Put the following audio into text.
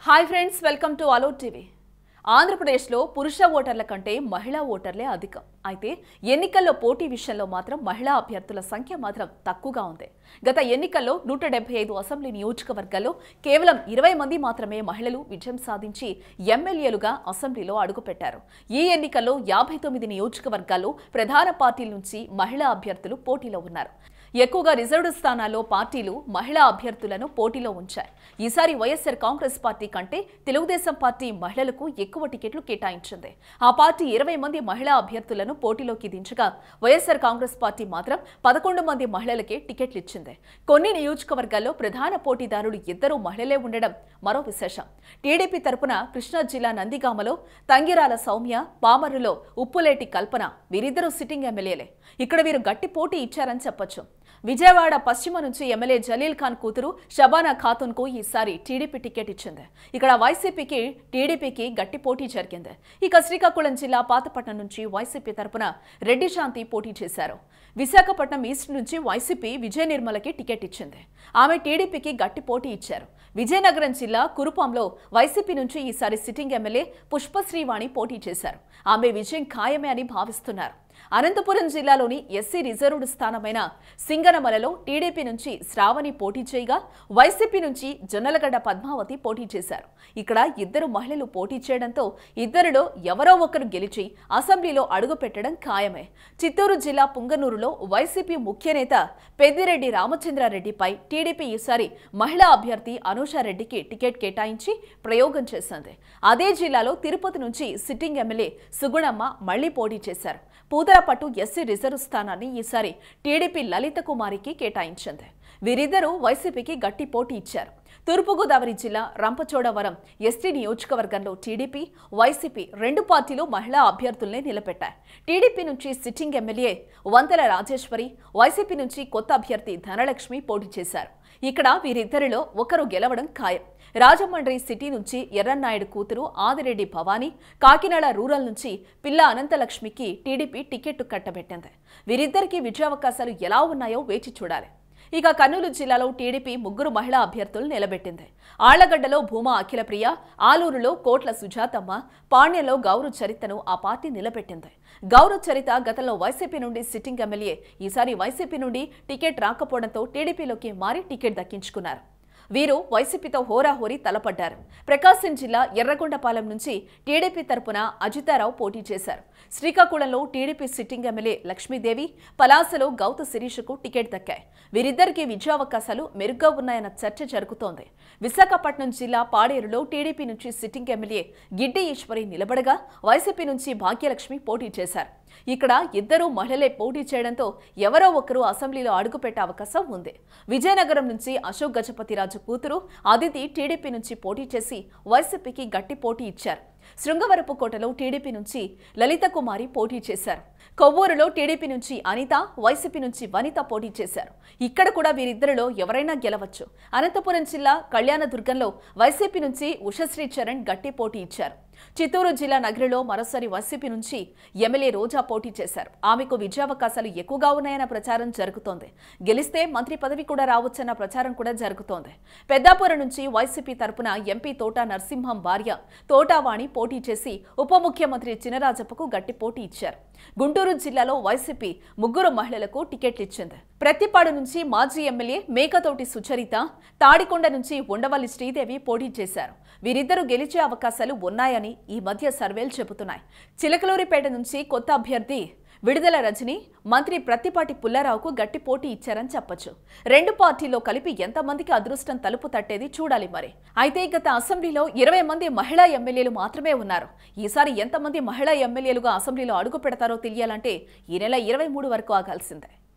hi friends welcome to hello TV ఆంధ్రప్రదేశ్లో పురుష ఓటర్ల కంటే మహిళా ఓటర్లే అధికం అయితే ఎన్నికల్లో పోటీ విషయంలో మాత్రం మహిళా అభ్యర్థుల సంఖ్య మాత్రం తక్కువగా ఉంది గత ఎన్నికల్లో నూట డెబ్బై ఐదు అసెంబ్లీ నియోజకవర్గాల్లో కేవలం ఇరవై మంది మాత్రమే మహిళలు విజయం సాధించి ఎమ్మెల్యేలుగా అసెంబ్లీలో అడుగుపెట్టారు ఈ ఎన్నికల్లో యాభై తొమ్మిది నియోజకవర్గాల్లో ప్రధాన పార్టీల నుంచి మహిళా అభ్యర్థులు పోటీలో ఉన్నారు ఎక్కువగా రిజర్వ్డ్ స్థానాల్లో పార్టీలు మహిళా అభ్యర్థులను పోటీలో ఉంచాయి ఈసారి వైఎస్ఆర్ కాంగ్రెస్ పార్టీ కంటే తెలుగుదేశం పార్టీ మహిళలకు ఎక్కువ టికెట్లు కేటాయించింది ఆ పార్టీ ఇరవై మంది మహిళా అభ్యర్థులను పోటీలోకి దించగా వైఎస్ఆర్ కాంగ్రెస్ పార్టీ మాత్రం పదకొండు మంది మహిళలకే టికెట్లు ఇచ్చింది కొన్ని నియోజకవర్గాల్లో ప్రధాన పోటీదారులు ఇద్దరు మహిళలే ఉండడం మరో విశేషం టీడీపీ తరపున కృష్ణా జిల్లా నందిగామలో తంగిరాల సౌమ్య పామరులో ఉప్పులేటి కల్పన వీరిద్దరూ సిట్టింగ్ ఎమ్మెల్యేలే ఇక్కడ వీరు గట్టి పోటీ ఇచ్చారని చెప్పొచ్చు విజయవాడ పశ్చిమ నుంచి ఎమ్మెల్యే జలీల్ ఖాన్ కూతురు షబానా ఖాతున్ కు ఈసారి టీడీపీ టికెట్ ఇచ్చింది ఇక్కడ వైసీపీకి టీడీపీకి గట్టి పోటీ జరిగింది ఇక శ్రీకాకుళం జిల్లా పాతపట్నం నుంచి వైసీపీ తరపున రెడ్డి శాంతి పోటీ చేశారు విశాఖపట్నం ఈస్ట్ నుంచి వైసీపీ విజయ నిర్మలకి టికెట్ ఇచ్చింది ఆమె టీడీపీకి గట్టి పోటీ ఇచ్చారు విజయనగరం జిల్లా కురుపాంలో వైసీపీ నుంచి ఈసారి సిట్టింగ్ ఎమ్మెల్యే పుష్పశ్రీవాణి పోటీ చేశారు ఆమె విజయం ఖాయమే అని భావిస్తున్నారు అనంతపురం జిల్లాలోని ఎస్సీ రిజర్వ్డ్ స్థానమైన సింగనమలలో టీడీపీ నుంచి శ్రావణి పోటీ చేయగా వైసీపీ నుంచి జొన్నలగడ్డ పద్మావతి పోటీ చేశారు ఇక్కడ ఇద్దరు మహిళలు పోటీ చేయడంతో ఇద్దరిలో ఎవరో ఒకరు గెలిచి అసెంబ్లీలో అడుగుపెట్టడం ఖాయమే చిత్తూరు జిల్లా పుంగనూరులో వైసీపీ ముఖ్య నేత పెద్దిరెడ్డి రామచంద్రారెడ్డిపై టీడీపీ ఈసారి మహిళా అభ్యర్థి అనూషారెడ్డికి టికెట్ కేటాయించి ప్రయోగం చేసింది అదే జిల్లాలో తిరుపతి నుంచి సిట్టింగ్ ఎమ్మెల్యే సుగుణమ్మ మళ్లీ పోటీ చేశారు పూతలపట్టు ఎస్సీ రిజర్వ్ స్థానాన్ని ఈసారి టీడీపీ లలిత కుమారికి కేటాయించింది వీరిద్దరూ వైసీపీకి గట్టి పోటీ ఇచ్చారు తూర్పుగోదావరి జిల్లా రంపచోడవరం ఎస్టీ నియోజకవర్గంలో టీడీపీ వైసీపీ రెండు పార్టీలు మహిళా అభ్యర్థుల్ని నిలబెట్టాయి టీడీపీ నుంచి sitting MLA Vanthala Rajeswari YCP నుంచి కొత్త అభ్యర్థి ధనలక్ష్మి పోటీ చేశారు ఇక్కడ వీరిద్దరిలో ఒకరు గెలవడం ఖాయం రాజమండ్రి సిటీ నుంచి ఎర్రన్నాయుడు కూతురు ఆదిరెడ్డి భవానీ కాకినాడ రూరల్ నుంచి పిల్ల అనంతలక్ష్మికి టీడీపీ టికెట్ కట్టబెట్టింది వీరిద్దరికీ విజయావకాశాలు ఎలా ఉన్నాయో వేచి చూడాలి ఇక కర్నూలు జిల్లాలో టీడీపీ ముగ్గురు మహిళా అభ్యర్థులు నిలబెట్టింది ఆళ్లగడ్డలో భూమా అఖిలప్రియ ఆలూరులో కోట్ల సుజాతమ్మ పాణ్యంలో గౌరవ్ చరితను ఆ పార్టీ నిలబెట్టింది గౌరవ్ చరిత గతంలో వైసీపీ నుండి సిట్టింగ్ ఎమ్మెల్యే ఈసారి వైసీపీ నుండి టికెట్ రాకపోవడంతో టీడీపీలోకి మారి టికెట్ దక్కించుకున్నారు వీరు వైసీపీతో హోరాహోరీ తలపడ్డారు ప్రకాశం జిల్లా ఎర్రగొండపాలెం నుంచి టీడీపీ తరపున అజితారావు పోటీ చేశారు శ్రీకాకుళంలో TDP sitting MLA Lakshmidevi పలాసలో గౌత శిరీషకు ticket దక్కాయి వీరిద్దరికీ విజయావకాశాలు మెరుగ్గా ఉన్నాయన్న చర్చ జరుగుతోంది విశాఖపట్నం జిల్లా పాడేరులో టీడీపీ నుంచి sitting MLA Giddi Eshwari నిలబడగా YCP నుంచి భాగ్యలక్ష్మి పోటీ చేశారు ఇక్కడ ఇద్దరు మహిళలే పోటీ చేయడంతో ఎవరో ఒకరు అసెంబ్లీలో అడుగుపెట్టే అవకాశం ఉంది విజయనగరం నుంచి అశోక్ గజపతిరాజు కూతురు అదితి టీడీపీ నుంచి పోటీ చేసి వైసీపీకి గట్టి పోటీ ఇచ్చారు శృంగవరపుకోటలో టీడీపీ నుంచి లలిత కుమారి పోటీ చేశారు కొవ్వూరులో టీడీపీ నుంచి అనిత వైసీపీ నుంచి వనిత పోటీ చేశారు ఇక్కడ కూడా వీరిద్దరిలో ఎవరైనా గెలవచ్చు అనంతపురం జిల్లా కళ్యాణదుర్గంలో వైసీపీ నుంచి ఉషశ్రీ చరణ్ గట్టి పోటీ ఇచ్చారు చిత్తూరు జిల్లా నగరిలో మరోసారి వైసీపీ నుంచి ఎమ్మెల్యే రోజా పోటీ చేశారు ఆమెకు విజయావకాశాలు ఎక్కువగా ఉన్నాయన్న ప్రచారం జరుగుతోంది గెలిస్తే మంత్రి పదవి కూడా రావచ్చన్న ప్రచారం కూడా జరుగుతోంది పెద్దాపురం నుంచి వైసీపీ తరపున ఎంపీ తోటా నరసింహం భార్య తోటావాణి పోటీ చేసి ఉప ముఖ్యమంత్రి చినరాజప్పకు గట్టి పోటీ ఇచ్చారు గుంటూరు జిల్లాలో వైసీపీ ముగ్గురు మహిళలకు టికెట్లు ఇచ్చింది ప్రతిపాడు నుంచి మాజీ ఎమ్మెల్యే మేకతోటి సుచరిత తాడికొండ నుంచి ఉండవల్లి శ్రీదేవి పోటీ చేశారు వీరిద్దరూ గెలిచే అవకాశాలు ఉన్నాయని ఈ మధ్య సర్వేలు చెబుతున్నాయి చిలకలూరిపేట నుంచి కొత్త అభ్యర్థి విడుదల రజని మంత్రి ప్రత్తిపాటి పుల్లారావుకు గట్టి పోటీ ఇచ్చారని చెప్పొచ్చు రెండు పార్టీల్లో కలిపి ఎంతమందికి అదృష్టం తలుపు తట్టేది చూడాలి మరి అయితే గత అసెంబ్లీలో ఇరవై మంది మహిళా ఎమ్మెల్యేలు మాత్రమే ఉన్నారు ఈసారి ఎంతమంది మహిళా ఎమ్మెల్యేలుగా అసెంబ్లీలో అడుగు పెడతారో తెలియాలంటే ఈ నెల ఇరవై మూడు వరకు ఆగాల్సిందే